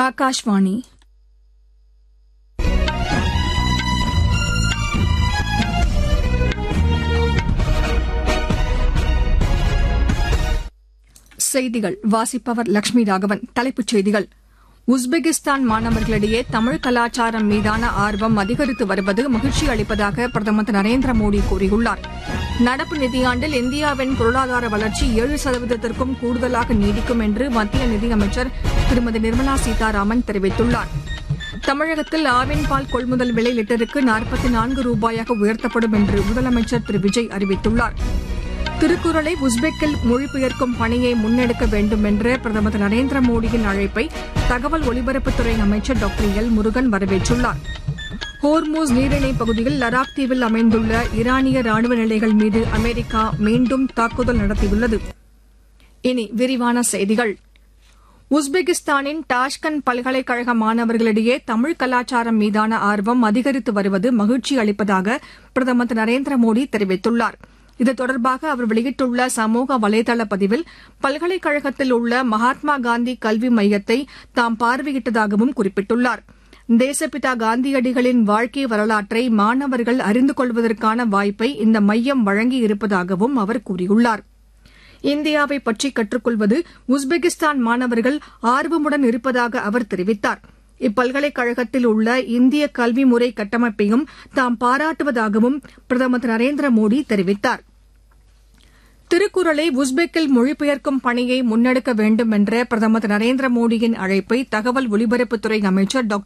ஆகாஷ்வாணி செய்திகள் வாசிப்பவர் லட்சுமி ராகவன் தலைப்புச் செய்திகள் உஸ்பெகிஸ்தான் மாணவர்களிடையே தமிழ் கலாச்சாரம் மீதான ஆர்வம் அதிகரித்து வருவது மகிழ்ச்சி அளிப்பதாக பிரதமர் திரு நரேந்திர மோடி கூறியுள்ளார் நடப்பு நிதியாண்டில் இந்தியாவின் பொருளாதார வளர்ச்சி ஏழு சதவீதத்திற்கும் கூடுதலாக நீடிக்கும் என்று மத்திய நிதியமைச்சர் திருமதி நிர்மலா சீதாராமன் தெரிவித்துள்ளார் தமிழகத்தில் ஆவின் பால் கொள்முதல் விலை லிட்டருக்கு நாற்பத்தி நான்கு ரூபாயாக உயர்த்தப்படும் என்று முதலமைச்சர் திரு விஜய் அறிவித்துள்ளார் திருக்குறளை உஸ்பெக்கில் மொழிபெயர்க்கும் பணியை முன்னெடுக்க வேண்டும் என்ற பிரதமர் திரு நரேந்திர மோடியின் அழைப்பை தகவல் ஒலிபரப்புத்துறை அமைச்சர் டாக்டர் எல் முருகன் வரவேற்றுள்ளார் ஹோர்மூஸ் நீரிணை பகுதியில் லடாக் தீவில் அமைந்துள்ள ஈரானிய ராணுவ நிலைகள் மீது அமெரிக்கா மீண்டும் தாக்குதல் நடத்தியுள்ளது இனி விரிவான செய்திகள் உஸ்பெகிஸ்தானின் டாஷ்கண்ட் பல்கலைக்கழக மாணவர்களிடையே தமிழ் கலாச்சாரம் மீதான ஆர்வம் அதிகரித்து வருவது மகிழ்ச்சி அளிப்பதாக பிரதமர் திரு நரேந்திர மோடி தெரிவித்துள்ளார் இது தொடர்பாக அவர் வெளியிட்டுள்ள சமூக வலைதள பதிவில் பல்கலைக்கழகத்தில் உள்ள மகாத்மா காந்தி கல்வி மையத்தை தாம் பார்வையிட்டதாகவும் குறிப்பிட்டுள்ளார் தேசப்பிதா காந்தியடிகளின் வாழ்க்கை வரலாற்றை மாணவர்கள் அறிந்து கொள்வதற்கான வாய்ப்பை இந்த மையம் வழங்கியிருப்பதாகவும் அவர் கூறியுள்ளார் இந்தியாவை பற்றி கற்றுக்கொள்வது உஸ்பெகிஸ்தான் மாணவர்கள் ஆர்வமுடன் இருப்பதாக அவர் தெரிவித்தார் இப்பல்கலைக்கழகத்தில் உள்ள இந்திய கல்வி முறை கட்டமைப்பையும் தாம் பாராட்டுவதாகவும் பிரதமர் திரு நரேந்திர மோடி தெரிவித்தார் திருக்குறளை உஸ்பெக்கில் மொழிபெயர்க்கும் பணியை முன்னெடுக்க வேண்டும் என்ற பிரதமர் திரு நரேந்திர மோடியின் அழைப்பை தகவல் ஒலிபரப்புத்துறை அமைச்சர் டாக்டர்